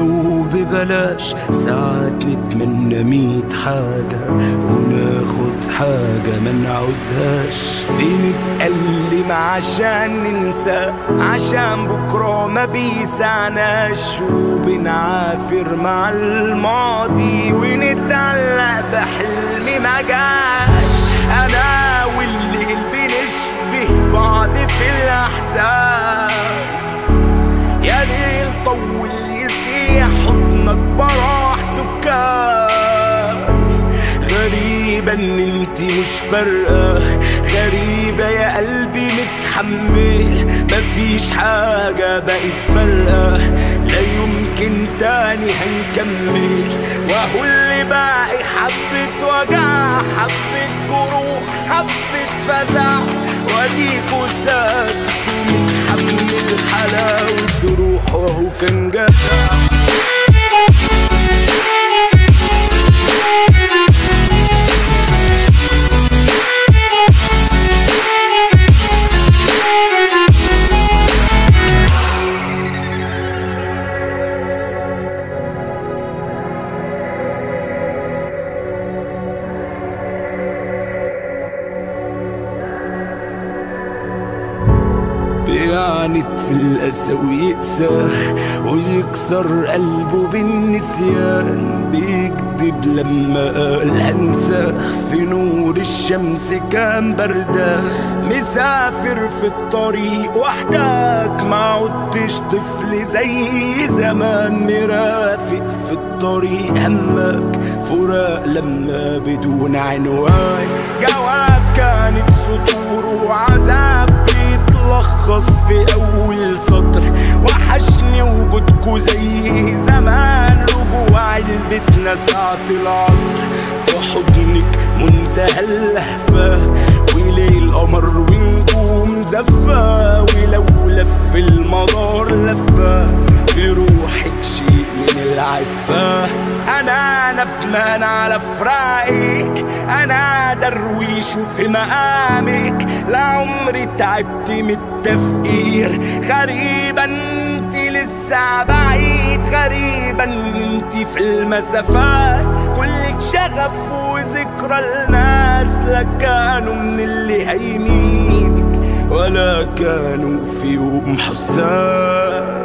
لو ببلاش ساعات نتمنى ميت حاجة وناخد حاجة ما نعوزهاش بنتألم عشان ننسى عشان بكرة ما بيسعناش وبنعافر مع الماضي ونتعلق بحلم ما جاش أنا والليل بنشبه بعض في الأحزان يا ليل طول يسيح حضنك براح سكان غريبة ان انت مش فارقة غريبة يا قلبي متحمل مفيش حاجة بقت فارقة لا يمكن تاني هنكمل وهو اللي باقي حبة وجع حبة جروح حبة فزع واديكوا ساكت ومتحمل حلاوة روح وهو كان جدع بيعند في الأسى ويقسى ويكسر قلبه بالنسيان بيكذب لما قال هنسى في نور الشمس كان بردان مسافر في الطريق وحدك ما عدتش طفل زي زمان مرافق في الطريق همك فراق لما بدون عنوان جواب كانت سطور وعذاب بيتلخص في أول سطر وحشني وجودكوا زي زمان رجوع علبتنا ساعة العصر في حضنك منتهى اللهفة وليل قمر ونجوم زفة ولو لف المدار لفة بروحك شيء من العفة أنا ندمان على فراقك أنا درويش في مقامك لعمري تعبت من التفكير غريبة انت لسه بعيد غريبة انت في المسافات كلك شغف وذكرى الناس لا كانوا من اللي هينينك ولا كانوا في يوم حسان